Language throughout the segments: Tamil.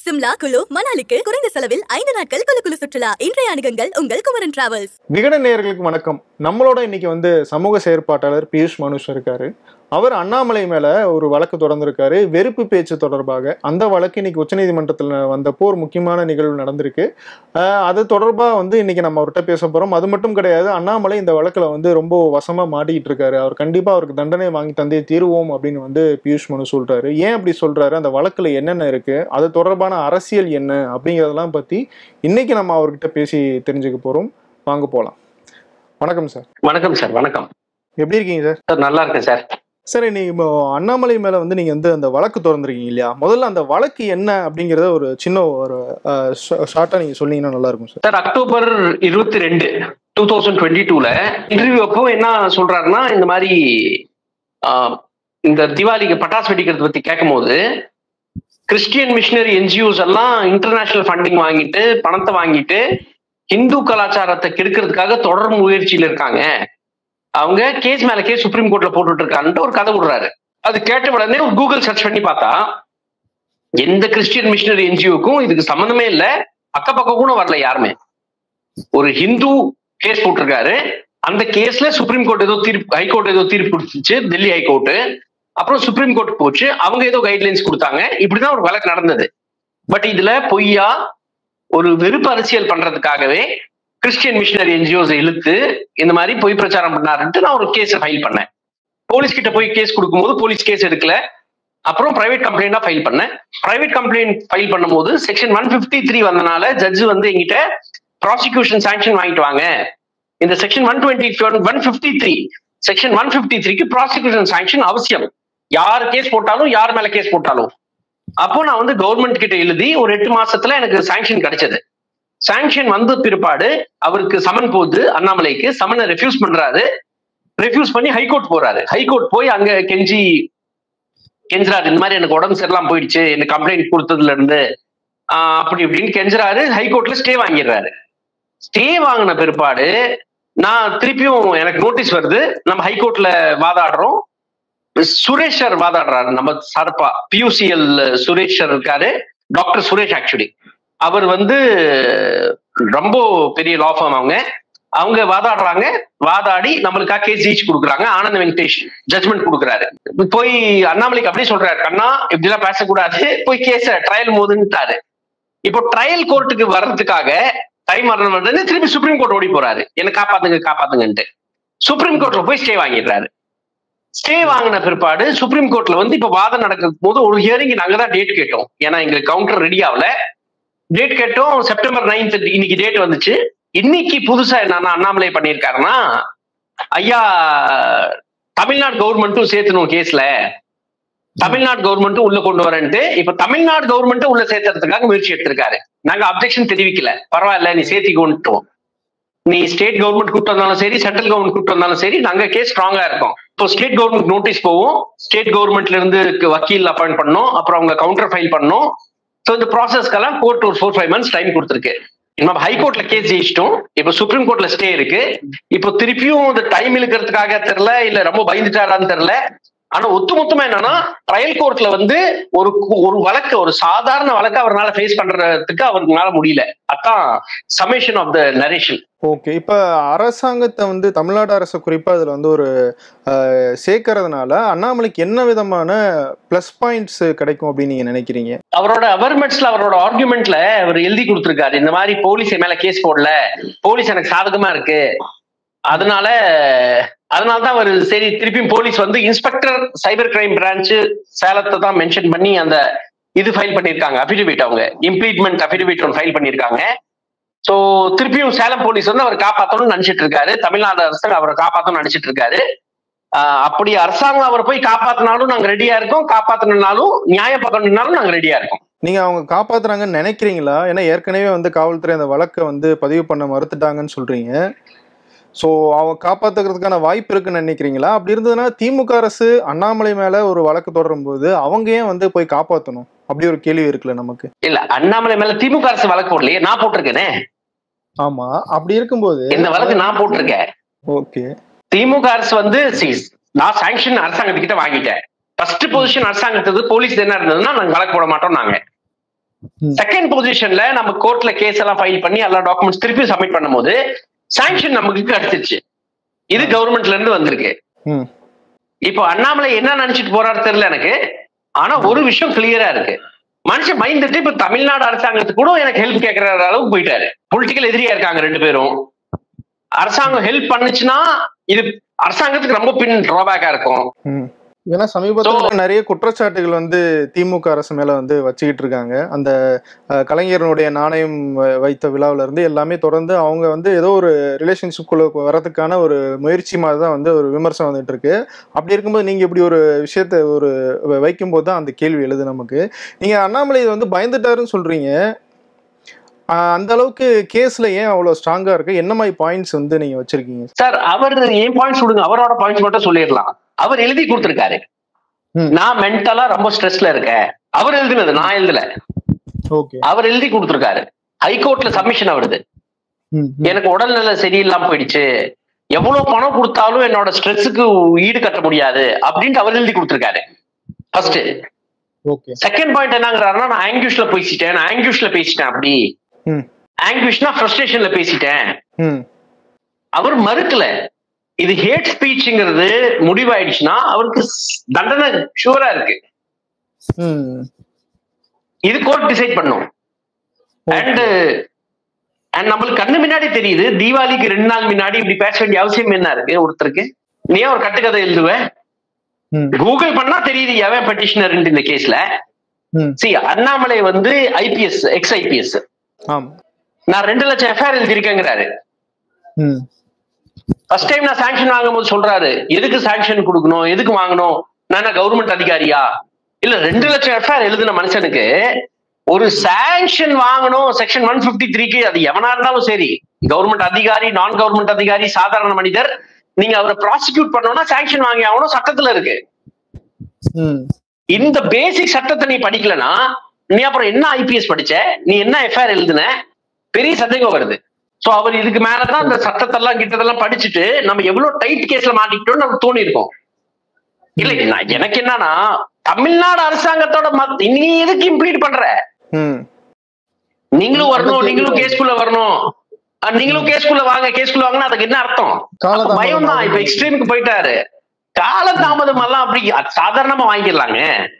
சிம்லா குலு மணாலிக்கு குறைந்த செலவில் ஐந்து நாட்கள் குலு குலு சுற்றுலா இன்றைய அணுகுங்கள் உங்கள் குமரன் டிராவல்ஸ் விகடன் நேயர்களுக்கு வணக்கம் நம்மளோட இன்னைக்கு வந்து சமூக செயற்பாட்டாளர் பியூஷ் மனுஷ் இருக்காரு அவர் அண்ணாமலை மேல ஒரு வழக்கு தொடர்ந்திருக்காரு வெறுப்பு பேச்சு தொடர்பாக அந்த வழக்கு இன்னைக்கு உச்சநீதிமன்றத்தில் வந்தப்போ ஒரு முக்கியமான நிகழ்வு நடந்திருக்கு ஆஹ் அது தொடர்பாக வந்து இன்னைக்கு நம்ம அவர்கிட்ட பேச போறோம் அது மட்டும் கிடையாது அண்ணாமலை இந்த வழக்குல வந்து ரொம்ப வசமா மாட்டிக்கிட்டு இருக்காரு அவர் கண்டிப்பா அவருக்கு தண்டனை வாங்கி தந்தே தீருவோம் அப்படின்னு வந்து பியூஷ் மனு சொல்றாரு ஏன் அப்படி சொல்றாரு அந்த வழக்குல என்னென்ன இருக்கு அது தொடர்பான அரசியல் என்ன அப்படிங்கிறதெல்லாம் பத்தி இன்னைக்கு நம்ம அவர்கிட்ட பேசி தெரிஞ்சுக்க போறோம் வாங்க போலாம் வணக்கம் சார் வணக்கம் சார் வணக்கம் எப்படி இருக்கீங்க சார் சார் நல்லா இருக்கேன் சார் சார் நீங்க இப்போ அண்ணாமலை மேல வந்து நீங்க வந்து அந்த வழக்கு திறந்துருக்கீங்க இல்லையா முதல்ல அந்த வழக்கு என்ன அப்படிங்கறத ஒரு சின்ன ஒரு ஷார்ட்டா நீங்க சொன்னீங்கன்னா நல்லா இருக்கும் சார் சார் அக்டோபர் இருபத்தி ரெண்டு டூ தௌசண்ட் டுவெண்ட்டி டூல இன்டர்வியூ அப்போ என்ன சொல்றாருன்னா இந்த மாதிரி ஆஹ், இந்த தீபாவளிக்கு பட்டாசு வெடிக்கிறத பத்தி கேட்கும்போது கிறிஸ்டியன் மிஷினரி என்ஜிஓஸ் எல்லாம் இன்டர்நேஷனல் ஃபண்டிங் வாங்கிட்டு பணத்தை வாங்கிட்டு இந்து கலாச்சாரத்தை கெடுக்கிறதுக்காக தொடர் முயற்சியில இருக்காங்க அவங்க கேஸ் மேல கேஸ் சுப்ரீம் கோர்ட்ல போட்டுட்டு இருக்கான்ட்டு ஒரு கதை விடுறாரு அது கேட்ட உடனே ஒரு கூகுள் சர்ச் பண்ணி பார்த்தா எந்த கிறிஸ்டியன் மிஷினரி என்ஜிஓக்கும் இதுக்கு சம்மந்தமே இல்லை அக்கப்பக்கம் கூட வரல யாருமே ஒரு ஹிந்து கேஸ் போட்டிருக்காரு அந்த கேஸ்ல சுப்ரீம் கோர்ட் ஏதோ தீர்ப்பு ஹைகோர்ட் ஏதோ தீர்ப்பு கொடுத்துச்சு டெல்லி ஹைகோர்ட் அப்புறம் சுப்ரீம் கோர்ட் போச்சு அவங்க ஏதோ கைட்லைன்ஸ் கொடுத்தாங்க இப்படிதான் ஒரு வழக்கு நடந்தது பட் இதுல பொய்யா ஒரு வெறுப்பு அரசியல் பண்றதுக்காகவே கிறிஸ்டியன் மிஷினரி என்ஜிஓஸ் இழுத்து இந்த மாதிரி பொய் பிரச்சாரம் பண்ணாருன்ட்டு நான் ஒரு கேஸ் ஃபைல் பண்ணேன் போலீஸ் கிட்ட போய் கேஸ் கொடுக்கும்போது போலீஸ் கேஸ் எடுக்கல அப்புறம் பிரைவேட் கம்ப்ளைண்டா ஃபைல் பண்ணேன் பிரைவேட் கம்ப்ளைண்ட் ஃபைல் பண்ணும்போது செக்ஷன் ஒன் பிப்டி த்ரீ வந்தனால ஜட்ஜ் வந்து எங்கிட்ட ப்ராசிக்யூஷன் சாங்ஷன் வாங்கிட்டு வாங்க இந்த section one twenty one fifty three section one fifty த்ரீக்கு ப்ராசிக்யூஷன் சாங்ஷன் அவசியம் யார் கேஸ் போட்டாலும் யார் மேல கேஸ் போட்டாலும் அப்போ நான் வந்து கவர்மெண்ட் கிட்ட எழுதி ஒரு எட்டு மாசத்துல எனக்கு சாங்ஷன் கிடைச்சது சாங்ஷன் வந்த பிற்பாடு அவருக்கு சமன் போகுது அண்ணாமலைக்கு சமனை ரெஃப்யூஸ் பண்றாரு ரெஃப்யூஸ் பண்ணி ஹைகோர்ட் போறாரு ஹைகோர்ட் போய் அங்க கெஞ்சி கெஞ்சுறாரு இந்த மாதிரி எனக்கு உடம்பு சரியில்லாம போயிடுச்சு எனக்கு கம்ப்ளைண்ட் கொடுத்ததுல இருந்து ஆஹ் அப்படி இப்படின்னு கெஞ்சுறாரு ஹைகோர்ட்ல ஸ்டே வாங்கிடுறாரு ஸ்டே வாங்கின பிற்பாடு நான் திருப்பியும் எனக்கு நோட்டீஸ் வருது நம்ம ஹைகோர்ட்ல வாதாடுறோம் சுரேஷர் வாதாடுறாரு நம்ம சார்பா பியூசிஎல் சுரேஷர் இருக்காரு டாக்டர் சுரேஷ் ஆக்சுவலி அவர் வந்து ரொம்ப பெரிய லா ஃபார்ம் அவங்க அவங்க வாதாடுறாங்க வாதாடி நம்மளுக்காக கேஸ் ஜெயிச்சு கொடுக்குறாங்க ஆனந்த வெங்கடேஷ் ஜட்மெண்ட் கொடுக்குறாரு போய் அண்ணாமலைக்கு அப்படியே சொல்றாரு கண்ணா இப்படி எல்லாம் பேசக்கூடாது போய் கேஸ ட்ரையல் மோதுன்ட்டாரு இப்போ ட்ரையல் கோர்ட்டுக்கு வர்றதுக்காக டைம் வரணும்னு திருப்பி சுப்ரீம் கோர்ட் ஓடி போறாரு என்ன காப்பாத்துங்க காப்பாத்துங்கன்ட்டு சுப்ரீம் கோர்ட்ல போய் ஸ்டே வாங்கிடுறாரு ஸ்டே வாங்கின பிற்பாடு சுப்ரீம் கோர்ட்ல வந்து இப்ப வாதம் நடக்கும் போது ஒரு ஹியரிங் நாங்க தான் டேட் கேட்டோம் ஏன்னா எங்களுக்கு கவுண்டர் ரெடி ஆகல டேட் கேட்டோம் செப்டம்பர் நைன்த் இன்னைக்கு டேட் வந்துச்சு இன்னைக்கு புதுசா என்னன்னா அண்ணாமலை பண்ணியிருக்காருன்னா ஐயா தமிழ்நாடு கவர்மெண்ட்டும் சேர்த்தணும் கேஸ்ல தமிழ்நாடு கவர்மெண்ட்டும் உள்ள கொண்டு வரேன்ட்டு இப்ப தமிழ்நாடு கவர்மெண்ட்டும் உள்ள சேர்த்துறதுக்காக முயற்சி எடுத்திருக்காரு நாங்க அப்ஜெக்ஷன் தெரிவிக்கல பரவாயில்ல நீ சேர்த்திக்கோன்ட்டோம் நீ ஸ்டேட் கவர்மெண்ட் கூப்பிட்டு வந்தாலும் சரி சென்ட்ரல் கவர்மெண்ட் கூப்பிட்டு வந்தாலும் சரி நாங்க கேஸ் ஸ்ட்ராங்கா இருக்கோம் இப்போ ஸ்டேட் கவர்மெண்ட் நோட்டீஸ் போவோம் ஸ்டேட் கவர்மெண்ட்ல இருந்து வக்கீல் அப்பாயிண்ட் பண்ணோம் அப்புறம் அவங்க கவுண்டர் ஃபைல் பண்ணோம் ஸோ இந்த ப்ராசஸ்க்கெல்லாம் கோர்ட் ஒரு ஃபோர் ஃபைவ் மந்த்ஸ் டைம் கொடுத்துருக்கு நம்ம ஹைகோர்ட்ல கேஸ் ஜெயிச்சிட்டோம் இப்போ சுப்ரீம் கோர்ட்ல ஸ்டே இருக்கு இப்போ திருப்பியும் இந்த டைம் இழுக்கிறதுக்காக தெரியல இல்ல ரொம்ப பயந்துட்டாரான்னு தெரியல ஆனா ஒட்டுமொத்தமா என்னன்னா ட்ரையல் கோர்ட்ல வந்து ஒரு ஒரு வழக்கு ஒரு சாதாரண வழக்கு அவரால் ஃபேஸ் பண்றதுக்கு அவருக்குனால முடியல அதான் summation of the narration okay இப்போ அரசாங்கத்தை வந்து தமிழ்நாடு அரசு குறிப்பா இதுல வந்து ஒரு ஆஹ், சேர்க்கறதுனால அண்ணாமலைக்கு என்ன விதமான ப்ளஸ் பாயிண்ட்ஸ் கிடைக்கும் அப்படின்னு நீங்க நினைக்கிறீங்க அவரோட அவர்மெண்ட்ஸ்ல அவரோட ஆர்குமெண்ட்ல அவர் எழுதி கொடுத்திருக்காரு இந்த மாதிரி போலீஸ் என் மேல கேஸ் போடல போலீஸ் எனக்கு சாதகமா இருக்கு அதனால அதனால தான் அவர் சரி திருப்பியும் போலீஸ் வந்து இன்ஸ்பெக்டர் சைபர் கிரைம் பிரான்ச் சேலத்தை தான் மென்ஷன் பண்ணி அந்த இது ஃபைல் பண்ணியிருக்காங்க அஃபிடவிட் அவங்க இம்ப்ளீட்மெண்ட் அஃபிடவிட் ஒன்று ஃபைல் பண்ணியிருக்காங்க ஸோ திருப்பியும் சேலம் போலீஸ் வந்து அவர் காப்பாற்றணும்னு நினைச்சிட்டு இருக்காரு தமிழ்நாடு அரசு அவரை காப்பாற்றணும்னு நினைச்சிட்டு இருக்காரு ஆஹ் அப்படி அரசாங்கம் அவரை போய் காப்பாத்தினாலும் நாங்க ரெடியா இருக்கோம் காப்பாத்தினாலும் நியாயம் பார்க்கணும்னாலும் நாங்க ரெடியா இருக்கோம் நீங்க அவங்க காப்பாத்துறாங்கன்னு நினைக்கிறீங்களா ஏன்னா ஏற்கனவே வந்து காவல்துறை அந்த வழக்கை வந்து பதிவு பண்ண மறுத்துட்டாங்கன்னு சொல்றீங்க ஸோ அவங்க காப்பாத்துக்கிறதுக்கான வாய்ப்பு இருக்குன்னு நினைக்கிறீங்களா அப்படி இருந்ததுன்னா திமுக அரசு அண்ணாமலை மேல ஒரு வழக்கு தொடரும் போது அவங்க ஏன் வந்து போய் காப்பாற்றணும் அப்படி ஒரு கேள்வி இருக்குல்ல நமக்கு இல்ல அண்ணாமலை மேல திமுக அரசு வழக்கு போடலையே நான் போட்டிருக்கேனே ஆமா அப்படி இருக்கும்போது இந்த வழக்கு நான் போட்டிருக்கேன் ஓகே திமுக அரசு வந்து see, நான் சாங்ஷன் அரசாங்கத்துக்கிட்ட வாங்கிட்டேன் ஃபர்ஸ்ட் பொசிஷன் அரசாங்கத்துக்கு போலீஸ் என்ன இருந்ததுன்னா நாங்க வழக்கு போட மாட்டோம் நாங்க ம். செகண்ட் பொசிஷன்ல நம்ம கோர்ட்ல கேஸ் எல்லாம் ஃபைல் பண்ணி எல்லா டாக்குமெண்ட்ஸ் திருப்பி சப்மிட் பண்ணும்போது சாங்ஷன் நமக்கு கிடைச்சிருச்சு இது கவர்மெண்ட்ல இருந்து வந்திருக்கு ம். இப்போ அண்ணாமலை என்ன நினைச்சிட்டு போறாரு தெரியல எனக்கு ஆனா ஒரு விஷயம் கிளியரா இருக்கு மனுஷன் மைந்துட்டு இப்ப தமிழ்நாடு அரசாங்கத்துக்கு கூட எனக்கு ஹெல்ப் கேட்கற அளவுக்கு போயிட்டாரு பொலிட்டிக்கல் எதிரியா இருக்காங்க ரெண்டு பேரும் அரசாங்கம் ஹெல்ப் பண்ணுச்சுன்னா இது அரசாங்கத்துக்கு ரொம்ப பின் டிராபேக்கா இருக்கும் ம். ஏன்னா சமீபத்தில் நிறைய குற்றச்சாட்டுகள் வந்து திமுக அரசு மேல வந்து வச்சுக்கிட்டு இருக்காங்க அந்த அஹ், கலைஞரனுடைய நாணயம் வ- வைத்த விழாவில இருந்து எல்லாமே தொடர்ந்து அவங்க வந்து ஏதோ ஒரு ரிலேஷன்ஷிப்குள்ள வரதுக்கான ஒரு முயற்சி மாதிரி தான் வந்து ஒரு விமர்சனம் வந்துட்டு இருக்கு அப்படி இருக்கும்போது நீங்க இப்படி ஒரு விஷயத்த ஒரு வ- வைக்கும்போது தான் அந்த கேள்வி எழுது நமக்கு நீங்க அண்ணாமலை வந்து பயந்துட்டாருன்னு சொல்றீங்க ஆஹ், அந்த அளவுக்கு கேஸ்ல ஏன் அவ்வளவு ஸ்ட்ராங்கா இருக்கு என்ன மாதிரி பாயிண்ட்ஸ் வந்து நீங்க வச்சிருக்கீங்க சார் அவர் என் பாயிண்ட்ஸ் விடுங்க அவரோட பாயிண்ட்ஸ் மட்டும் சொல்லிடலாம் அவர் எழுதி கொடுத்திருக்காரு ம். நான் மென்டலா ரொம்ப ஸ்ட்ரெஸ்ல இருக்கேன் அவர் எழுதினது நான் எழுதல ஓகே அவர் எழுதி கொடுத்திருக்காரு ஹைகோர்ட்ல சப்மிஷன் வருது எனக்கு உடல்நிலை சரியில்லாம போயிடுச்சு எவ்வளவு பணம் கொடுத்தாலும் என்னோட ஸ்ட்ரெஸ்ஸுக்கு ஈடு கட்ட முடியாது அப்படின்ட்டு அவர் எழுதி கொடுத்திருக்காரு ஃபர்ஸ்ட் ஓகே செகண்ட் பாயிண்ட் என்னங்கிறாருன்னா நான் ஆங்கியூஷ்ல பேசிட்டேன் நான் ஆங்கியூஷ்ல பேசிட்டேன் அப்படி ம். ஆங்கியூஷ்னா ஃப்ரஸ்ட்ரேஷன்ல பேசிட்டேன் ம் அவர் மறுக்கல இது ஹேட் ஸ்பீச்ங்கிறது முடிவாயிடுச்சுன்னா அவருக்கு ஸ்- தண்டனை ஷூரா இருக்கு ம் இது கோர்ட் டிசைட் பண்ணும் அண்ட் அண்ட் நம்மளுக்கு கண்ணு முன்னாடி தெரியுது தீபாவளிக்கு ரெண்டு நாள் முன்னாடி இப்படி பேச வேண்டிய அவசியம் என்ன இருக்கு ஒருத்தருக்கு நீ ஏன் ஒரு கட்டுக்கதை எழுதுவ ம் கூகுள் பண்ணா தெரியுது எவன் பெட்டிஷனர் இந்த கேஸ்ல ம் சி அண்ணாமலை வந்து ஐபிஎஸ் எக்ஸ் ஐபிஎஸ் ஆம் நான் ரெண்டு லட்சம் எஃப்ஐஆர் எழுதியிருக்கேங்கிறாரு ம் ஃபர்ஸ்ட் டைம் நான் சாங்ஷன் வாங்கும்போது சொல்றாரு எதுக்கு சாங்ஷன் கொடுக்கணும் எதுக்கு வாங்கணும் நான் என்ன கவர்மெண்ட் அதிகாரியா இல்ல ரெண்டு லட்சம் எஃப்ஐஆர் எழுதின மனுஷனுக்கு ஒரு சாங்ஷன் வாங்கணும் செக்ஷன் ஒன் பிப்டி த்ரீக்கு அது எவனா இருந்தாலும் சரி கவர்மெண்ட் அதிகாரி நான் கவர்மெண்ட் அதிகாரி சாதாரண மனிதர் நீங்க அவரை ப்ராசிக்யூட் பண்ணணும்னா சாங்ஷன் வாங்கி ஆகணும் சட்டத்துல இருக்கு ம் இந்த பேசிக் சட்டத்தை நீ படிக்கலனா நீ அப்புறம் என்ன ஐபிஎஸ் படிச்ச நீ என்ன எஃப்ஐஆர் எழுதுன பெரிய சந்தேகம் வருது சோ அவர் இதுக்கு மேலதான் அந்த சட்டத்தெல்லாம் கிட்டதெல்லாம் படிச்சுட்டு நம்ம எவ்வளவு டைட் கேஸ்ல மாட்டிக்கிட்டோம்னு நமக்கு தோணி இருக்கும் இல்ல நான் எனக்கு என்னன்னா தமிழ்நாடு அரசாங்கத்தோட மத்- நீ எதுக்கு இம்ப்ளீட் பண்ற ம் நீங்களும் வரணும் நீங்களும் கேஸ்குள்ள வரணும் அஹ் நீங்களும் கேஸ்குள்ள வாங்க கேஸ்குள்ள வாங்கன்னா அதுக்கு என்ன அர்த்தம் காலதாமதம் பயம் தான் இப்ப எக்ஸ்ட்ரீமுக்கு போயிட்டாரு காலதாமதம் எல்லாம் அப்படி அது சாதாரணமா வாங்கிடலாங்க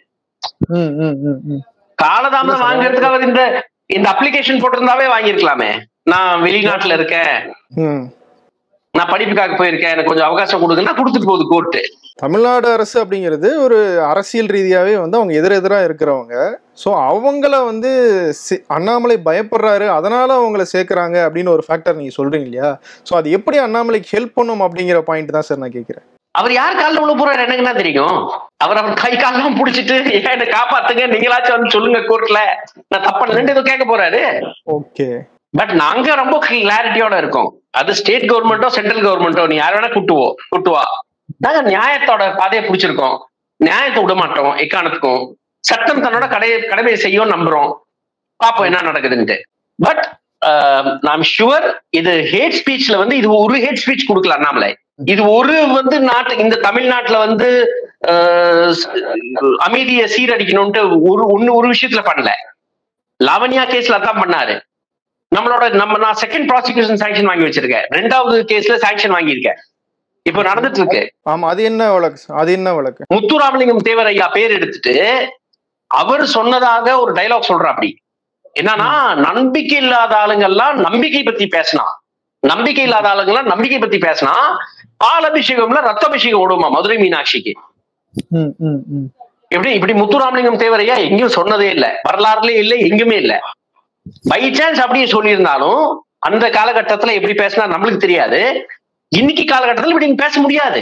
ம் ம் ம் ம் காலதாமதம் வாங்குறதுக்கு அவர் இந்த இந்த அப்ளிகேஷன் போட்டிருந்தாவே வாங்கியிருக்கலாமே நான் வெளிநாட்டுல இருக்கேன் ம் நான் படிப்புக்காக போயிருக்கேன் எனக்கு கொஞ்சம் அவகாசம் கொடுங்கன்னா கொடுத்துட்டு போகுது கோர்ட்டு தமிழ்நாடு அரசு அப்படிங்கிறது ஒரு அரசியல் ரீதியாவே வந்து அவங்க எதிரெதிரா இருக்கிறவங்க ஸோ அவங்கள வந்து சி- அண்ணாமலை பயப்படுறாரு அதனால அவங்கள சேர்க்கறாங்க அப்படின்னு ஒரு ஃபேக்டர் நீங்க சொல்றீங்க இல்லையா ஸோ அது எப்படி அண்ணாமலைக்கு ஹெல்ப் பண்ணும் அப்படிங்கிற பாயிண்ட் தான் சார் நான் கேட்கிறேன் அவர் யார் காலில் விழ போறாரு எனக்கு என்ன தெரியும் அவர் அவர் கை காலெல்லாம் புடிச்சிட்டு ஏன் என்னை காப்பாத்துங்க நீங்களாச்சும் வந்து சொல்லுங்க கோர்ட்ல நான் தப்ப ரெண்டு ஏதோ கேட்க போறாரு ஓகே பட் நாங்க ரொம்ப கிளாரிட்டியோட இருக்கோம் அது ஸ்டேட் கவர்மெண்ட்டோ சென்ட்ரல் கவர்மெண்ட்டோ நீ யார் வேணா கூட்டுவோ கூட்டுவா நாங்க நியாயத்தோட பாதையை பிடிச்சிருக்கோம் நியாயத்தை விட மாட்டோம் எக்காரணத்துக்கும் சட்டம் தன்னோட கடை கடமையை செய்யும் நம்புறோம் பாப்போம் என்ன நடக்குதுன்ட்டு பட் நாம் ஷுவர் இது ஹேட் ஸ்பீச்ல வந்து இது ஒரு ஹேட் ஸ்பீச் கொடுக்கல அண்ணாமலை இது ஒரு வந்து நாட்டு இந்த தமிழ்நாட்டுல வந்து ஆஹ், அமைதியை சீரடிக்கணும்ட்டு ஒரு ஒண்ணு ஒரு விஷயத்துல பண்ணல லாவண்யா கேஸ்ல அதான் பண்ணாரு நம்மளோட நம்ம நான் செகண்ட் ப்ராசிக்யூஷன் சாங்ஷன் வாங்கி வச்சிருக்கேன் ரெண்டாவது கேஸ்ல சாங்ஷன் வாங்கியிருக்கேன் இப்போ நடந்துட்டு இருக்கு ஆமா அது என்ன வழக்கு அது என்ன வழக்கு முத்துராமலிங்கம் தேவர் ஐயா பேர் எடுத்துட்டு அவர் சொன்னதாக ஒரு டைலாக் சொல்ற அப்படி என்னன்னா நம்பிக்கை இல்லாத ஆளுங்கெல்லாம் நம்பிக்கை பத்தி பேசினா நம்பிக்கை இல்லாத ஆளுங்கெல்லாம் நம்பிக்கை பத்தி பேசினா பாலபிஷேகம்ல ரத்தாபிஷேகம் ஓடுமா மதுரை மீனாட்சிக்கு ம் ம் ம் எப்படி இப்படி முத்துராமலிங்கம் தேவரையா எங்கேயும் சொன்னதே இல்லை வரலாறுலயே இல்லை எங்குமே இல்லை பை சான்ஸ் அப்படியே சொல்லியிருந்தாலும் அந்த காலகட்டத்துல எப்படி பேசினா நம்மளுக்கு தெரியாது இன்னைக்கு காலகட்டத்துல இப்படி நீங்க பேச முடியாது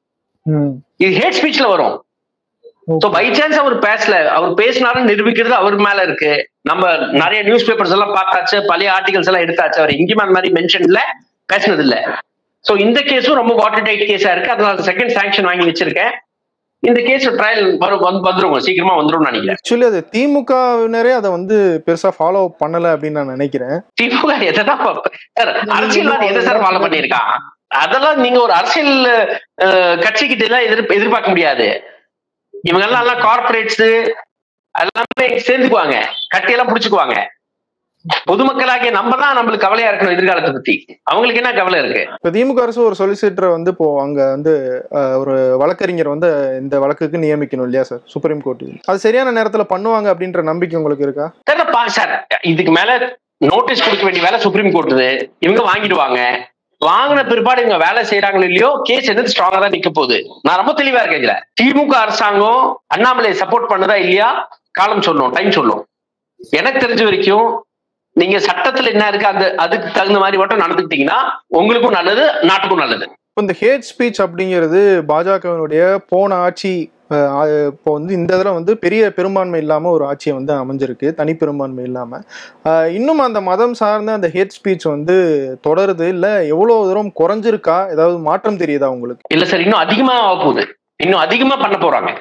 ம் இது ஹேட் ஸ்பீச்ல வரும் ஸோ பை சான்ஸ் அவர் பேசல அவர் பேசினாருன்னு நிரூபிக்கிறது அவர் மேல இருக்கு நம்ம நிறைய நியூஸ் பேப்பர்ஸ் எல்லாம் பார்த்தாச்சு பழைய ஆர்டிகல்ஸ் எல்லாம் எடுத்தாச்சு அவர் எங்கேயுமே அந்த மாதிரி மென்ஷன்ல பேசினது இல்ல ஸோ இந்த கேஸும் ரொம்ப வாட்டர் டைட் கேஸா இருக்கு அதனால செகண்ட் சாங்ஷன் வாங்கி வச்சிருக்கேன் இந்த கேஸ் ட்ரையல் வரும் வந்து- வந்துரும் சீக்கிரமா வந்துரும் நினைக்கிறேன் ஆக்சுவலி அது திமுகவினரே அதை வந்து பெருசா ஃபாலோ பண்ணல அப்படின்னு நான் நினைக்கிறேன் திமுக எதான் சார் அரசியல்வாதி எதை சார் ஃபாலோ பண்ணியிருக்கான் அதெல்லாம் நீங்க ஒரு அரசியல் அஹ், கட்சிக்கிட்ட எல்லாம் எதிர் எதிர்பார்க்க முடியாது இவங்க எல்லாம் எல்லாம் கார்பரேட்ஸ் எல்லாமே சேர்ந்துக்குவாங்க கட்டியெல்லாம் புடிச்சுக்குவாங்க பொதுமக்களாகிய நம்ம தான் நம்மளுக்கு கவலையா இருக்கணும் எதிர்காலத்தை பத்தி அவங்களுக்கு என்ன கவலை இருக்கு இப்போ திமுக அரசு ஒரு சொலிசிட்டரை வந்து இப்போ அங்க வந்து அஹ், ஒரு வழக்கறிஞர் வந்து இந்த வழக்குக்கு நியமிக்கணும் இல்லையா சார் சுப்ரீம் கோர்ட் அது சரியான நேரத்துல பண்ணுவாங்க அப்படின்ற நம்பிக்கை உங்களுக்கு இருக்கா தெரியலப்பா சார் இதுக்கு மேல நோட்டீஸ் கொடுக்க வேண்டிய வேலை சுப்ரீம் கோர்ட் இவங்க வாங்கிடுவாங்க வாங்கின பிற்பாடு இவங்க வேலை செய்யறாங்களோ இல்லையோ கேஸ் எது ஸ்ட்ராங்கா தான் நிக்க போகுது நான் ரொம்ப தெளிவா இருக்கேன் இதுல திமுக அரசாங்கம் அண்ணாமலையை சப்போர்ட் பண்ணதா இல்லையா காலம் சொல்லும் டைம் சொல்லும் எனக்கு தெரிஞ்ச வரைக்கும் நீங்க சட்டத்துல என்ன இருக்கு அந்த அதுக்கு தகுந்த மாதிரி மட்டும் நடந்துக்கிட்டீங்கன்னா உங்களுக்கும் நல்லது நாட்டுக்கும் நல்லது இப்போ இந்த ஹேட் ஸ்பீச் அப்படிங்கிறது பாஜகவினுடைய போன ஆட்சி அஹ், அது இப்போ வந்து இந்த இதில் வந்து பெரிய பெரும்பான்மை இல்லாமல் ஒரு ஆட்சியை வந்து அமைஞ்சிருக்கு தனி பெரும்பான்மை இல்லாமல் இன்னும் அந்த மதம் சார்ந்த அந்த ஹேட் ஸ்பீச் வந்து தொடருது இல்லை எவ்வளோ தூரம் குறைஞ்சிருக்கா ஏதாவது மாற்றம் தெரியுதா உங்களுக்கு இல்ல சார் இன்னும் அதிகமா ஆக போகுது இன்னும் அதிகமா பண்ண போறாங்க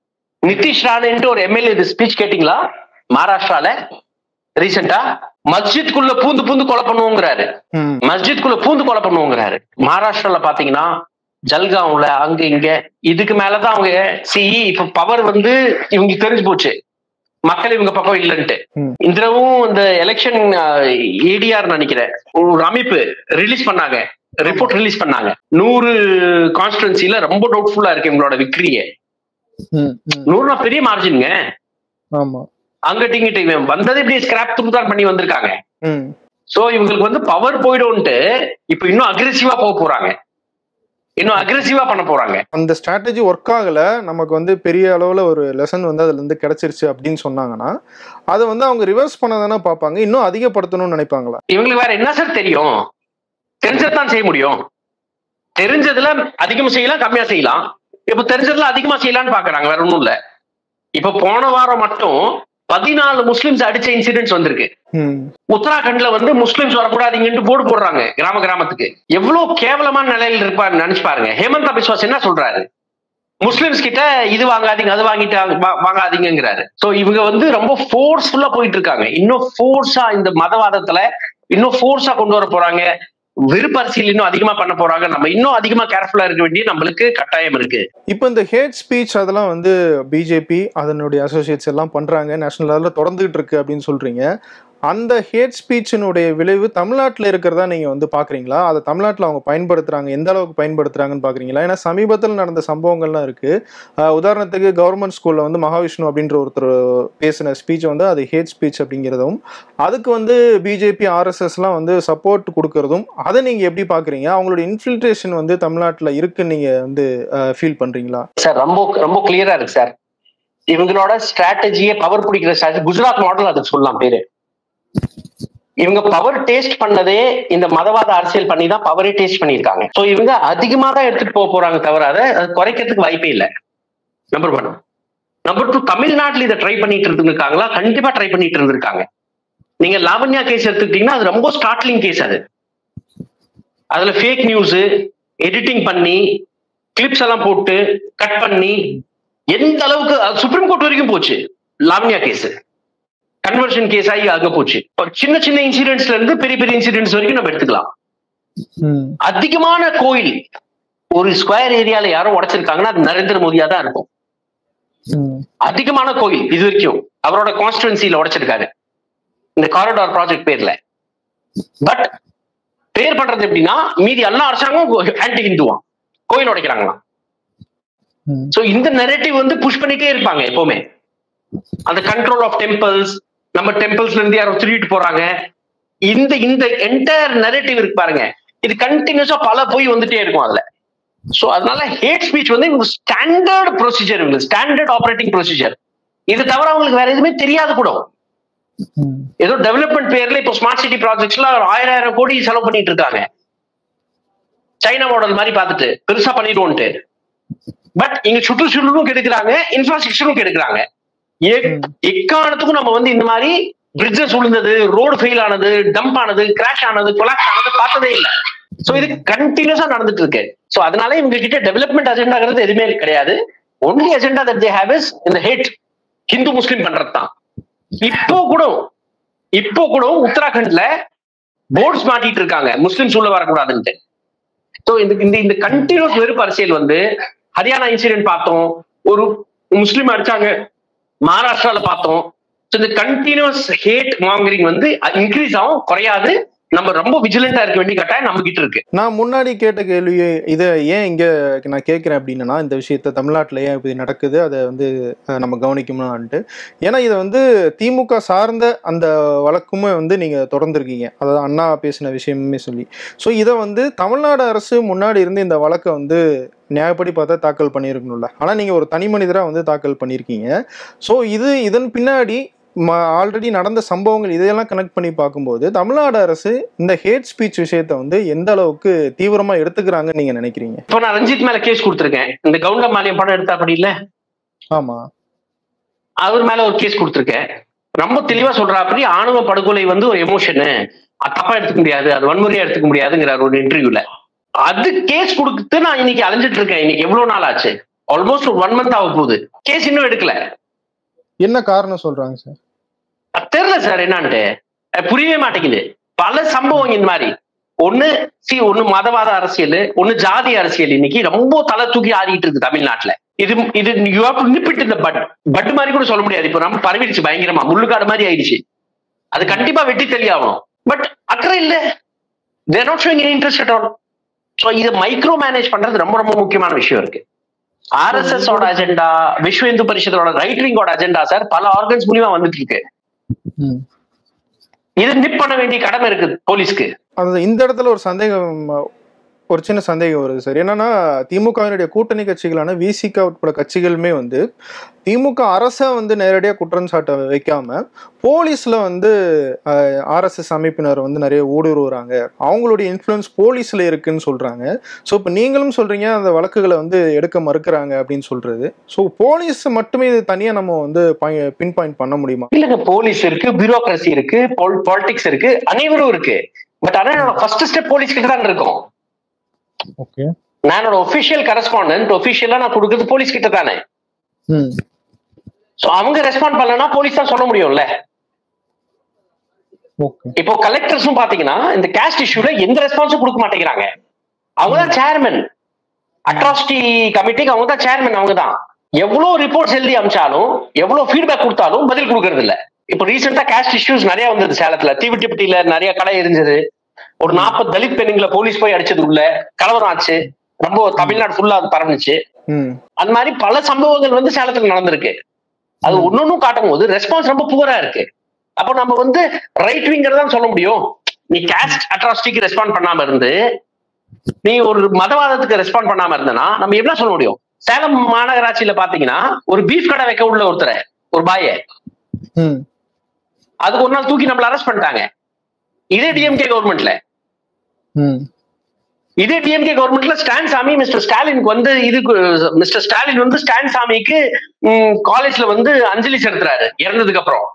நிதிஷ் ராணேன்ட்டு ஒரு எம்எல்ஏ இது ஸ்பீச் கேட்டீங்களா மகாராஷ்டிரால ரீசெண்டா மஸ்ஜித்குள்ள பூந்து பூந்து கொலை பண்ணுவோங்கிறாரு ம் மஸ்ஜித்குள்ள பூந்து கொலை பண்ணுவோங்கிறாரு மகாராஷ்டிரால பாத்தீங்கன்னா ஜல்காவ்ல அங்க இங்க இதுக்கு மேலதான் அவங்க சி இப்ப பவர் வந்து இவங்களுக்கு தெரிஞ்சு போச்சு மக்கள் இவங்க பக்கம் இல்லைன்ட்டு ம். இந்திரவும் இந்த எலெக்ஷன் ஏடிஆர் நினைக்கிறேன் ஒரு அமைப்பு ரிலீஸ் பண்ணாங்க ரிப்போர்ட் ரிலீஸ் பண்ணாங்க நூறு கான்ஸ்டுவன்சில ரொம்ப டவுட்ஃபுல்லா இருக்கு இவங்களோட விக்ரியே ம் ம் நூறுனா பெரிய மார்ஜின்ங்க ஆமாம் அங்கிட்ட இங்கிட்ட இவன் வந்தது இப்படி ஸ்கிராப் துரு தான் பண்ணி வந்திருக்காங்க ம் சோ இவங்களுக்கு வந்து பவர் போயிடும்ட்டு இப்ப இன்னும் அக்ரெசிவா போக போறாங்க இன்னும் அக்ரெசிவா பண்ண போறாங்க அந்த ஸ்ட்ராட்டஜி ஒர்க் ஆகல நமக்கு வந்து பெரிய அளவில் ஒரு லெசன் வந்து அதுல இருந்து கிடைச்சிருச்சு அப்படின்னு சொன்னாங்கன்னா அதை வந்து அவங்க ரிவர்ஸ் பண்ண தானே பார்ப்பாங்க இன்னும் அதிகப்படுத்தணும்னு நினைப்பாங்களா இவங்களுக்கு வேற என்ன சார் தெரியும் தெரிஞ்சதான் செய்ய முடியும் தெரிஞ்சதுல அதிகம் செய்யலாம் கம்மியா செய்யலாம் இப்ப தெரிஞ்சதுல அதிகமா செய்யலாம்னு பாக்குறாங்க வேற ஒண்ணும் இல்ல இப்ப போன வாரம் மட்டும் பதினாலு முஸ்லிம்ஸ் அடிச்ச இன்சிடென்ட்ஸ் வந்திருக்கு ம் உத்தராகண்ட்ல வந்து முஸ்லிம்ஸ் வரக்கூடாதுங்கன்ட்டு போர்டு போடுறாங்க கிராம கிராமத்துக்கு எவ்வளவு கேவலமான நிலையில இருப்பாரு நினைச்சு பாருங்க ஹேமந்தா பிஸ்வாஸ் என்ன சொல்றாரு முஸ்லிம்ஸ் கிட்ட இது வாங்காதீங்க அது வாங்கிட்டு வா- வாங்காதீங்கங்கிறாரு சோ இவங்க வந்து ரொம்ப ஃபோர்ஸ்ஃபுல்லா போயிட்டு இருக்காங்க இன்னும் ஃபோர்ஸா இந்த மதவாதத்துல இன்னும் ஃபோர்ஸா கொண்டு வர போறாங்க வெறுப்பரசியல் இன்னும் அதிகமா பண்ண போறாங்க நம்ம இன்னும் அதிகமா கேர்ஃபுல்லா இருக்க வேண்டிய நம்மளுக்கு கட்டாயம் இருக்கு இப்போ இந்த ஹேட் ஸ்பீச் அதெல்லாம் வந்து பிஜேபி அதனுடைய அசோசியேட்ஸ் எல்லாம் பண்றாங்க நேஷனல் லெவலில் தொடர்ந்துகிட்டு இருக்கு அப்படின்னு சொல்றீங்க அந்த ஹேட் ஸ்பீச்சினுடைய விளைவு தமிழ்நாட்டில் இருக்கிறதா நீங்க வந்து பாக்குறீங்களா அதை தமிழ்நாட்டில் அவங்க பயன்படுத்துறாங்க எந்த அளவுக்கு பயன்படுத்துறாங்கன்னு பாக்குறீங்களா ஏன்னா சமீபத்தில் நடந்த சம்பவங்கள்லாம் இருக்கு ஆஹ் உதாரணத்துக்கு கவர்மெண்ட் ஸ்கூல்ல வந்து மகாவிஷ்ணு அப்படின்ற ஒருத்தர் பேசின ஸ்பீச் வந்து அது ஹேட் ஸ்பீச் அப்படிங்கிறதும் அதுக்கு வந்து பிஜேபி ஆர்எஸ்எஸ்லாம் வந்து சப்போர்ட் கொடுக்கறதும் அதை நீங்க எப்படி பாக்குறீங்க அவங்களோட இன்ஃபில்ட்ரேஷன் வந்து தமிழ்நாட்டில் இருக்குன்னு நீங்க வந்து ஃபீல் பண்றீங்களா சார் ரொம்ப ரொம்ப கிளியரா இருக்கு சார் இவங்களோட ஸ்ட்ராட்டஜியே பவர் பிடிக்கிற ஸ்ட்ராட்டஜி குஜராத் மாடல் அதுக்கு சொல்லலாம் பேரு இவங்க பவர் டேஸ்ட் பண்ணதே இந்த மதவாத அரசியல் பண்ணி தான் பவரே டேஸ்ட் பண்ணியிருக்காங்க சோ இவங்க அதிகமா தான் எடுத்துட்டு போக போறாங்க தவிர அதை அது குறைக்கிறதுக்கு வாய்ப்பே இல்லை நம்பர் ஒன் நம்பர் டூ தமிழ்நாட்டுல இதை ட்ரை பண்ணிட்டு இருந்திருக்காங்களா கண்டிப்பா ட்ரை பண்ணிட்டு இருந்திருக்காங்க நீங்க லாவண்யா கேஸ் எடுத்துக்கிட்டீங்கன்னா அது ரொம்ப ஸ்டார்ட்லிங் கேஸ் அது அதுல ஃபேக் நியூஸ் எடிட்டிங் பண்ணி கிளிப்ஸ் எல்லாம் போட்டு கட் பண்ணி எந்த அளவுக்கு அது சுப்ரீம் கோர்ட் வரைக்கும் போச்சு லாவண்யா கேஸ் கன்வர்ஷன் கேஸ் ஆகி அங்க போச்சு இப்ப சின்ன சின்ன இன்சிடென்ட்ஸ்ல இருந்து பெரிய பெரிய இன்சிடென்ட்ஸ் வரைக்கும் நம்ம எடுத்துக்கலாம் அதிகமான கோயில் ஒரு ஸ்கொயர் ஏரியால யாரும் உடைச்சிருக்காங்கன்னா அது நரேந்திர மோடியா தான் இருக்கும் அதிகமான கோயில் இது வரைக்கும் அவரோட கான்ஸ்டுவன்சில உடைச்சிருக்காரு இந்த காரிடார் ப்ராஜெக்ட் பேர்ல பட் பேர் பண்றது எப்படின்னா மீதி எல்லா அரசாங்கம் ஆன்டி ஹிந்துவான் கோயில் உடைக்கிறாங்களாம் சோ இந்த நெரேட்டிவ் வந்து புஷ் பண்ணிட்டே இருப்பாங்க எப்பவுமே அந்த கண்ட்ரோல் ஆஃப் டெம்பிள்ஸ் நம்ம டெம்பிள்ஸ்ல இருந்து யாரோ திருடிட்டு போறாங்க இந்த இந்த என்டையர் நெரேட்டிவ் இருக்கு பாருங்க இது கண்டினியூஸா பல போய் வந்துட்டே இருக்கும் அதுல சோ அதனால ஹேட் ஸ்பீச் வந்து இவங்க ஸ்டாண்டர்ட் ப்ரொசீஜர் இவங்களுக்கு ஸ்டாண்டர்ட் ஆப்ரேட்டிங் ப்ரொசீஜர் இது தவிர அவங்களுக்கு வேற எதுவுமே தெரியாது கூட ஏதோ டெவலப்மெண்ட் பேர்ல இப்போ ஸ்மார்ட் சிட்டி ப்ராஜெக்ட்ஸ்ல ஆயிரம் ஆயிரம் கோடி செலவு பண்ணிட்டு இருக்காங்க சைனா மாடல் மாதிரி பார்த்துட்டு பெருசா பண்ணிடுவோன்ட்டு பட் இங்க சுற்றுச்சூழலும் கெடுக்கிறாங்க இன்ஃப்ராஸ்ட்ரக்சரும் கெடுக்கிறாங்க எக்- எக்காரணத்துக்கும் நம்ம வந்து இந்த மாதிரி பிரிட்ஜஸ் விழுந்தது ரோடு ஃபெயில் ஆனது டம்ப் ஆனது கிராஷ் ஆனது கொலாக்ஸ் ஆனது பார்த்ததே இல்ல சோ இது கண்டினியூஸா நடந்துட்டு இருக்கு சோ அதனால இவங்க கிட்ட டெவலப்மெண்ட் அஜெண்டாங்கிறது எதுவுமே கிடையாது only agenda that they have is இந்த ஹேட் ஹிந்து முஸ்லிம் பண்றது தான் இப்போ கூட இப்போ கூட உத்தராகண்ட்ல போர்ட்ஸ் மாட்டிட்டு இருக்காங்க முஸ்லிம்ஸ் உள்ள வரக்கூடாதுன்ட்டு சோ இந்த இந்த இந்த கண்டினியூஸ் வெறுப்பு அரசியல் வந்து ஹரியானா இன்சிடென்ட் பார்த்தோம் ஒரு முஸ்லீம் அடிச்சாங்க மகாராஷ்டிரால பார்த்தோம் So, இந்த கண்டினியூஸ் ஹேட் மாங்கரிங் வந்து இன்க்ரீஸ் ஆகும் குறையாது நம்ம ரொம்ப விஜிலண்டா இருக்க வேண்டிய கட்டாயம் நம்ம கிட்ட இருக்கு நான் முன்னாடி கேட்ட கேள்வி இதை ஏன் இங்க நான் கேட்கிறேன் அப்படின்னா இந்த விஷயத்த தமிழ்நாட்டில் ஏன் இப்படி நடக்குது அதை வந்து அஹ், நம்ம கவனிக்கணும்னுட்டு ஏன்னா இதை வந்து திமுக சார்ந்த அந்த வழக்குமே வந்து நீங்க தொடர்ந்துருக்கீங்க அதாவது அண்ணா பேசின விஷயமுமே சொல்லி ஸோ இதை வந்து தமிழ்நாடு அரசு முன்னாடி இருந்து இந்த வழக்கை வந்து நியாயப்படி பார்த்தா தாக்கல் பண்ணியிருக்கணும்ல ஆனால் நீங்கள் ஒரு தனி மனிதராக வந்து தாக்கல் பண்ணியிருக்கீங்க ஸோ இது இதன் பின்னாடி ஆல்ரெடி நடந்த சம்பவங்கள் இதையெல்லாம் கனெக்ட் பண்ணி பார்க்கும்போது தமிழ்நாடு அரசு இந்த ஹேட் ஸ்பீச் விஷயத்தை வந்து எந்த அளவுக்கு தீவிரமா எடுத்துக்கிறாங்கன்னு நீங்க நினைக்கிறீங்க இப்போ நான் ரஞ்சித் மேல கேஸ் கொடுத்துருக்கேன் இந்த கவுண்டமாலியம் படம் எடுத்தா அப்படி இல்ல ஆமா அவர் மேல ஒரு கேஸ் கொடுத்துருக்கேன் ரொம்ப தெளிவா சொல்றாப்படி ஆணவ படுகொலை வந்து ஒரு எமோஷனு தப்பா எடுத்துக்க முடியாது அது வன்முறையா எடுத்துக்க முடியாதுங்கிறார் ஒரு இன்டர்வியூல அது கேஸ் கொடுத்து நான் இன்னைக்கு அலைஞ்சிட்டு இருக்கேன் இன்னைக்கு எவ்வளவு நாள் ஆச்சு ஆல்மோஸ்ட் ஒரு ஒன் மந்த் ஆக போகுது கேஸ் இன்னும் எடுக்கல என்ன காரணம் சொல்றாங்க சார் அது தெரியல சார் என்னான்ட்டு அது புரியவே மாட்டேங்குது பல சம்பவம் இந்த மாதிரி ஒண்ணு சி ஒண்ணு மதவாத அரசியல் ஒண்ணு ஜாதி அரசியல் இன்னைக்கு ரொம்ப தலை தூக்கி ஆடிட்டு இருக்கு தமிழ்நாட்டுல இது இது you have to nip it இந்த பட் பட் மாதிரி கூட சொல்ல முடியாது இப்போ நம்ம பரவிடுச்சு பயங்கரமா முள்ளுக்காடு மாதிரி ஆயிடுச்சு அது கண்டிப்பா வெட்டி தெளியாகணும் பட் அக்கறை இல்ல there not showing any interest at all so இது மைக்ரோ மேனேஜ் பண்றது ரொம்ப ரொம்ப முக்கியமான விஷயம் இருக்கு ஆர்எஸ்எஸ் ஓட அஜெண்டா விஸ்வ இந்து பரிஷத்தோட ரைட் விங்கோட அஜெண்டா சார் பல ஆர்கன்ஸ் மூலியமா வந்துட்டு இருக்கு இது நிப் பண்ண வேண்டிய கடமை இருக்கு போலீஸ்க்கு அது இந்த இடத்துல ஒரு சந்தேகம் ஒரு சின்ன சந்தேகம் வருது சார் என்னன்னா திமுகவினுடைய கூட்டணி கட்சிகளான விசிக உட்பட கட்சிகளுமே வந்து திமுக அரசை வந்து நேரடியாக குற்றம் சாட்ட வைக்காம போலீஸ்ல வந்து ஆர்எஸ்எஸ் அமைப்பினர் வந்து நிறைய ஊடுருவுறாங்க அவங்களுடைய இன்ஃப்ளூயன்ஸ் போலீஸ்ல இருக்குன்னு சொல்றாங்க ஸோ இப்போ நீங்களும் சொல்றீங்க அந்த வழக்குகளை வந்து எடுக்க மறுக்கிறாங்க அப்படின்னு சொல்றது ஸோ போலீஸ் மட்டுமே இது தனியாக நம்ம வந்து பின் பாயிண்ட் பண்ண முடியுமா இல்லங்க போலீஸ் இருக்கு பியூரோக்ரசி இருக்கு பாலிடிக்ஸ் இருக்கு அனைவரும் இருக்கு பட் ஆனா என்னோட ஃபர்ஸ்ட் ஸ்டெப் போலீஸ் கிட்ட தான் இருக்கும் ஓகே நான் என்னோட ஒபிஷியல் கரஸ்பாண்டன்ட் ஒபிஷியலா நான் கொடுக்குறது போலீஸ் கிட்ட தானே சோ அவங்க ரெஸ்பாண்ட் பண்ணலன்னா போலீஸ் தான் சொல்ல முடியும்ல ஓகே இப்போ கலெக்டர்ஸும் பாத்தீங்கன்னா இந்த கேஸ்ட் இஷ்யூல எந்த ரெஸ்பான்ஸும் கொடுக்க மாட்டேங்கிறாங்க அவங்க தான் சேர்மன் அட்ராசிட்டி கமிட்டிக்கு அவங்க தான் சேர்மன் அவங்க தான் எவ்வளவு ரிப்போர்ட்ஸ் எழுதி அமிச்சாலும் எவ்வளவு ஃபீட்பேக் கொடுத்தாலும் பதில் கொடுக்கறது இல்ல இப்போ ரீசெண்டா கேஸ்ட் இஷ்யூஸ் நிறைய வந்தது சேலத்துல தீவிட்டிப்பட்டியில நிறைய கடை எரிஞ்சது ஒரு நாற்பது தலித் பெண்ணுங்களை போலீஸ் போய் அடிச்சது உள்ள கலவரம் ஆச்சு ரொம்ப தமிழ்நாடு ஃபுல்லா அது பரவுச்சு ம் அந்த மாதிரி பல சம்பவங்கள் வந்து சேலத்துல நடந்திருக்கு அது ஒன்னொன்னும் காட்டும் போது ரெஸ்பான்ஸ் ரொம்ப புவரா இருக்கு அப்போ நம்ம வந்து ரைட் விங்கர் தான் சொல்ல முடியும் நீ கேஸ்ட் அட்ராசிட்டிக்கு ரெஸ்பாண்ட் பண்ணாம இருந்து நீ ஒரு மதவாதத்துக்கு ரெஸ்பாண்ட் பண்ணாம இருந்தனா நம்ம என்ன சொல்ல முடியும் சேலம் மாநகராட்சியில பாத்தீங்கன்னா ஒரு பீஃப் கடை வைக்க உள்ள ஒருத்தரை ஒரு பாய ம் அதுக்கு ஒரு நாள் தூக்கி நம்மள அரெஸ்ட் பண்ணிட்டாங்க இதே டிஎம்கே கவர்மெண்ட்ல ம் இதே டிஎம்கே கவர்மெண்ட்ல ஸ்டான் சாமி மிஸ்டர் ஸ்டாலினுக்கு வந்து இதுக்கு மிஸ்டர் ஸ்டாலின் வந்து ஸ்டான் சாமிக்கு காலேஜ்ல வந்து அஞ்சலி செலுத்துறாரு இறந்ததுக்கு அப்புறம்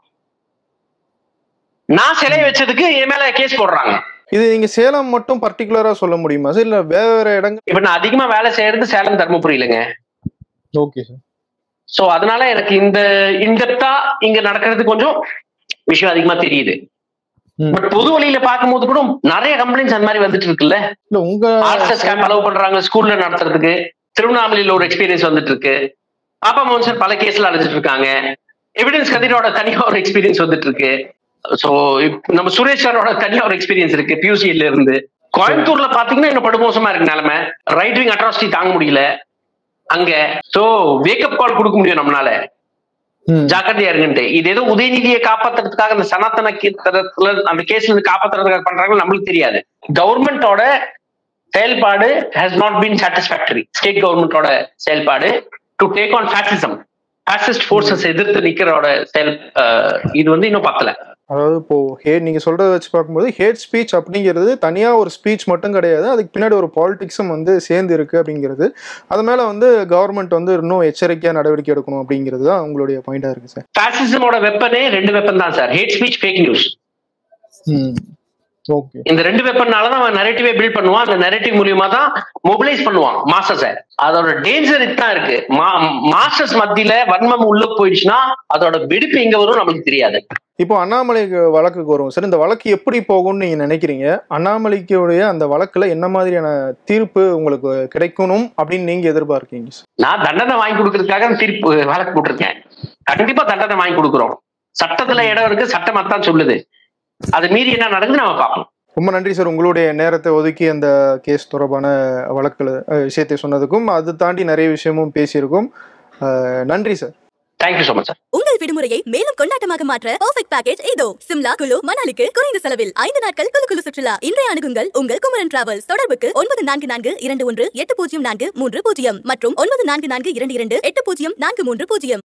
நான் சிலை வச்சதுக்கு என் மேல கேஸ் போடுறாங்க இது நீங்க சேலம் மட்டும் பர்டிகுலரா சொல்ல முடியுமா சார் இல்ல வேற வேற இடங்கள் இப்ப நான் அதிகமா வேலை செய்யறது சேலம் தர்மபுரி இல்லைங்க ஓகே சார் சோ அதனால எனக்கு இந்த இன்டெப்தா இங்க நடக்கிறது கொஞ்சம் விஷயம் அதிகமா தெரியுது ம். பட் பொது வழியில பார்க்கும்போது கூட நிறைய கம்ப்ளைண்ட்ஸ் அந்த மாதிரி வந்துட்டு இருக்குல்ல இல்ல உங்க ஆர்எஸ்எஸ் கேம்ப் அலோவ் பண்றாங்க ஸ்கூல்ல நடத்துறதுக்கு திருவண்ணாமலையில ஒரு எக்ஸ்பீரியன்ஸ் வந்துட்டு இருக்கு பாப்பா மோகன் சார் பல கேஸ்ல அடைஞ்சிட்டு இருக்காங்க எவிடன்ஸ் கதிரோட தனியா ஒரு எக்ஸ்பீரியன்ஸ் வந்துட்டு இருக்கு சோ நம்ம சுரேஷ் சாரோட தனியா ஒரு எக்ஸ்பீரியன்ஸ் இருக்கு பியூசியில இருந்து கோயம்புத்தூர்ல பாத்தீங்கன்னா இன்னும் படுமோசமா இருக்கு நிலைமை ரைட் விங் அட்ராசிட்டி தாங்க முடியல அங்க சோ வேக்கப் கால் கொடுக்க முடியும் நம்மளால ம். ஜாக்கிரதையா இருங்கன்ட்டு இது ஏதோ உதயநிதியை காப்பாத்துறதுக்காக அந்த சனாத்தன கீர்த்தனத்துல அந்த கேஸ்ல இருந்து காப்பாத்துறதுக்காக பண்றாங்க நம்மளுக்கு தெரியாது கவர்மெண்டோட செயல்பாடு has not been satisfactory state கவர்மெண்டோட செயல்பாடு to take on fascism fascist forces எதிர்த்து நிக்கிறோட செயல் அஹ், இது வந்து இன்னும் பத்தல அதாவது இப்போ ஹே நீங்க சொல்றத வச்சு பார்க்கும்போது ஹேட் ஸ்பீச் அப்படிங்கிறது தனியா ஒரு ஸ்பீச் மட்டும் கிடையாது அதுக்கு பின்னாடி ஒரு பாலிடிக்ஸும் வந்து சேர்ந்து இருக்கு அப்படிங்கிறது அது மேல வந்து கவர்மெண்ட் வந்து இன்னும் எச்சரிக்கையா நடவடிக்கை எடுக்கணும் அப்படிங்கிறது தான் உங்களுடைய பாயிண்டா இருக்கு சார் ஃபேசிசமோட வெப்பனே ரெண்டு வெப்பன் தான் sir hate speech fake news okay இந்த ரெண்டு வெப்பனால தான் அவன் நெரட்டிவே பில்ட் பண்ணுவான் அந்த நெரட்டிவ் மூலியமா தான் மொபிலைஸ் பண்ணுவான் மாஸ்டர்ஸ அதோட டேஞ்சர் இதுதான் இருக்கு மாஸ்டர்ஸ் மத்தியில வன்மம் உள்ள போயிடுச்சுன்னா அதோட வெடிப்பு எங்க வரும் நமக்கு தெரியாது இப்போ அண்ணாமலைக்கு வழக்குக்கு வரும் சார் இந்த வழக்கு எப்படி போகும்னு நீங்க நினைக்கிறீங்க அண்ணாமலைக்குடைய அந்த வழக்குல என்ன மாதிரியான தீர்ப்பு உங்களுக்கு கிடைக்கணும் அப்படின்னு நீங்க எதிர்பார்க்கீங்க சார் நான் தண்டனை வாங்கி கொடுக்கறதுக்காக தீர்ப்பு வழக்கு போட்டிருக்கேன் கண்டிப்பா தண்டனை வாங்கி கொடுக்குறோம் சட்டத்துல இடம் இருக்கு சட்டம் அதான் சொல்லுது அது மீறி என்ன நடக்குது நம்ம பார்ப்போம் ரொம்ப நன்றி சார் உங்களுடைய நேரத்தை ஒதுக்கி அந்த கேஸ் தொடர்பான வழக்குல அஹ், விஷயத்தை சொன்னதுக்கும் அது தாண்டி நிறைய விஷயமும் பேசியிருக்கோம் அஹ், நன்றி sir thank you so much sir உங்கள் விடுமுறையை மேலும் கொண்டாட்டமாக மாற்ற பர்ஃபெக்ட் பேக்கேஜ் இதோ சிம்லா குழு மணாலிக்கு குறைந்த செலவில் ஐந்து நாட்கள் குழு குழு சுற்றுலா இன்றைய அணுகுங்கள் உங்கள் குமரன் டிராவல்ஸ் தொடர்புக்கு ஒன்பது நான்கு நான்கு இரண்டு ஒன்று எட்டு பூஜ்ஜியம் நான்கு மூன்று பூஜ்ஜியம் மற்றும் ஒன்பது நான்கு நான்கு இரண்டு இரண்டு எட்டு பூஜ்ஜியம் நான்கு மூன்று பூஜ்ஜியம்